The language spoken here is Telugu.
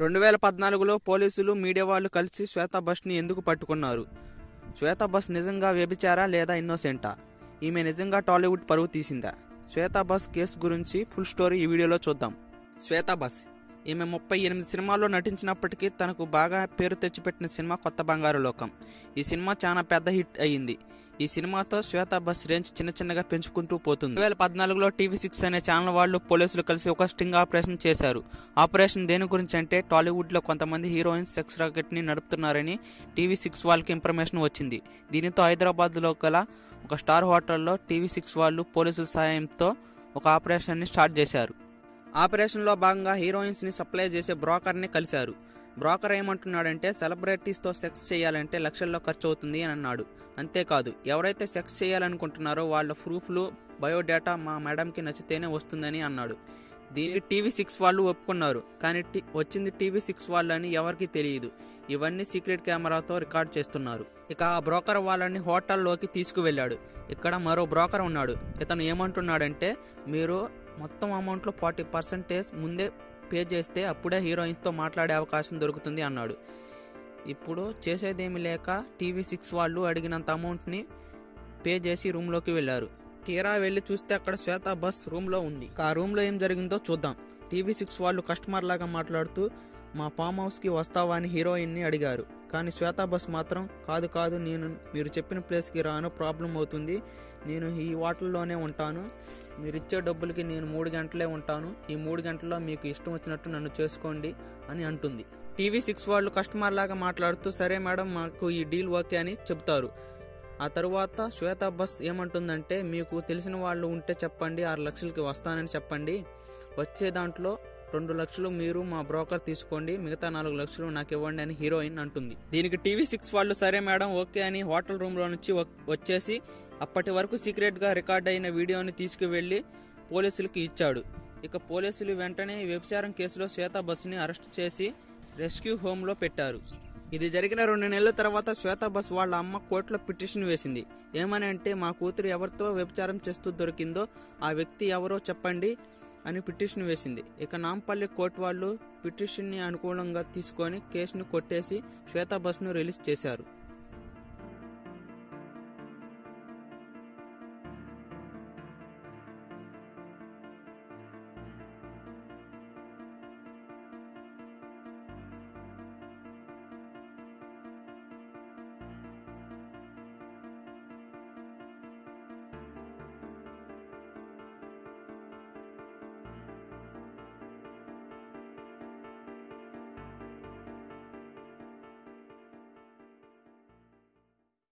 రెండు వేల పద్నాలుగులో పోలీసులు మీడియా వాళ్ళు కలిసి శ్వేత బస్ని ఎందుకు పట్టుకున్నారు శ్వేత బస్ నిజంగా వ్యభిచారా లేదా ఇన్నోసెంటా ఈమె నిజంగా టాలీవుడ్ పరువు తీసిందా శ్వేత బస్ కేసు గురించి ఫుల్ స్టోరీ ఈ వీడియోలో చూద్దాం శ్వేత బస్ ఈమె ముప్పై ఎనిమిది సినిమాల్లో నటించినప్పటికీ తనకు బాగా పేరు తెచ్చిపెట్టిన సినిమా కొత్త బంగారు లోకం ఈ సినిమా చాలా పెద్ద హిట్ అయ్యింది ఈ సినిమాతో శ్వేత బస్ రేంజ్ చిన్న చిన్నగా పెంచుకుంటూ పోతుంది రెండు వేల పద్నాలుగులో టీవీ సిక్స్ అనే ఛానల్ వాళ్ళు పోలీసులు కలిసి ఒక స్టింగ్ ఆపరేషన్ చేశారు ఆపరేషన్ దేని గురించి అంటే టాలీవుడ్లో కొంతమంది హీరోయిన్స్ సెక్స్ రాకెట్ని నడుపుతున్నారని టీవీ సిక్స్ వాళ్ళకి ఇన్ఫర్మేషన్ వచ్చింది దీనితో హైదరాబాద్లో గల ఒక స్టార్ హోటల్లో టీవీ సిక్స్ వాళ్ళు పోలీసుల సాయంతో ఒక ఆపరేషన్ని స్టార్ట్ చేశారు ఆపరేషన్లో భాగంగా హీరోయిన్స్ని సప్లై చేసే బ్రోకర్ని కలిశారు బ్రోకర్ ఏమంటున్నాడంటే సెలబ్రిటీస్తో సెక్స్ చేయాలంటే లక్షల్లో ఖర్చు అవుతుంది అని అన్నాడు అంతేకాదు ఎవరైతే సెక్స్ చేయాలనుకుంటున్నారో వాళ్ళ ప్రూఫ్లు బయోడేటా మా మేడంకి నచ్చితేనే వస్తుందని అన్నాడు దీనికి టీవీ సిక్స్ వాళ్ళు ఒప్పుకున్నారు కానీ టీ- వచ్చింది టీవీ సిక్స్ వాళ్ళు అని ఎవరికీ తెలియదు ఇవన్నీ సీక్రెట్ కెమెరాతో రికార్డ్ చేస్తున్నారు ఇక ఆ బ్రోకర్ వాళ్ళని హోటల్లోకి తీసుకువెళ్ళాడు ఇక్కడ మరో బ్రోకర్ ఉన్నాడు ఇతను ఏమంటున్నాడంటే మీరు మొత్తం అమౌంట్లో ఫార్టీ పర్సెంటేజ్ ముందే పే చేస్తే అప్పుడే హీరోయిన్స్తో మాట్లాడే అవకాశం దొరుకుతుంది అన్నాడు ఇప్పుడు చేసేదేమి లేక టీవీ సిక్స్ వాళ్ళు అడిగినంత అమౌంట్ని పే చేసి రూమ్లోకి వెళ్ళారు తీరా వెళ్ళి చూస్తే అక్కడ శ్వేత బస్ రూమ్లో ఉంది ఆ రూమ్లో ఏం జరిగిందో చూద్దాం టీవీ సిక్స్ వాళ్ళు కస్టమర్ లాగా మాట్లాడుతూ మా ఫామ్ హౌస్కి వస్తావా అని హీరోయిన్ని అడిగారు కానీ శ్వేత బస్ మాత్రం కాదు కాదు నేను మీరు చెప్పిన ప్లేస్కి రాను ప్రాబ్లం అవుతుంది నేను ఈ హోటల్లోనే ఉంటాను మీరు ఇచ్చే డబ్బులకి నేను మూడు గంటలే ఉంటాను ఈ మూడు గంటల్లో మీకు ఇష్టం వచ్చినట్టు నన్ను చేసుకోండి అని అంటుంది టీవీ సిక్స్ వాళ్ళు కస్టమర్ లాగా మాట్లాడుతూ సరే మేడం మాకు ఈ డీల్ ఓకే అని చెప్తారు ఆ తరువాత శ్వేత బస్ ఏమంటుందంటే మీకు తెలిసిన వాళ్ళు ఉంటే చెప్పండి ఆరు లక్షలకి వస్తానని చెప్పండి వచ్చే దాంట్లో రెండు లక్షలు మీరు మా బ్రోకర్ తీసుకోండి మిగతా నాలుగు లక్షలు నాకు ఇవ్వండి అని హీరోయిన్ అంటుంది దీనికి టీవీ సిక్స్ వాళ్ళు సరే మేడం ఓకే అని హోటల్ రూమ్లో నుంచి వ- వచ్చేసి అప్పటి వరకు సీక్రెట్గా రికార్డ్ అయిన వీడియోని తీసుకువెళ్ళి పోలీసులకి ఇచ్చాడు ఇక పోలీసులు వెంటనే ఈ వ్యభిచారం కేసులో శ్వేత బస్ని అరెస్ట్ చేసి రెస్క్యూ హోమ్లో పెట్టారు ఇది జరిగిన రెండు నెలల తర్వాత శ్వేత బస్ వాళ్ళ అమ్మ కోర్టులో పిటిషన్ వేసింది ఏమని అంటే మా కూతురు ఎవరితో వ్యభిచారం చేస్తూ దొరికిందో ఆ వ్యక్తి ఎవరో చెప్పండి అని పిటిషన్ వేసింది ఇక నాంపల్లి కోర్టు వాళ్ళు పిటిషన్ని అనుకూలంగా తీసుకొని కేసును కొట్టేసి శ్వేత బస్ను రిలీజ్ చేశారు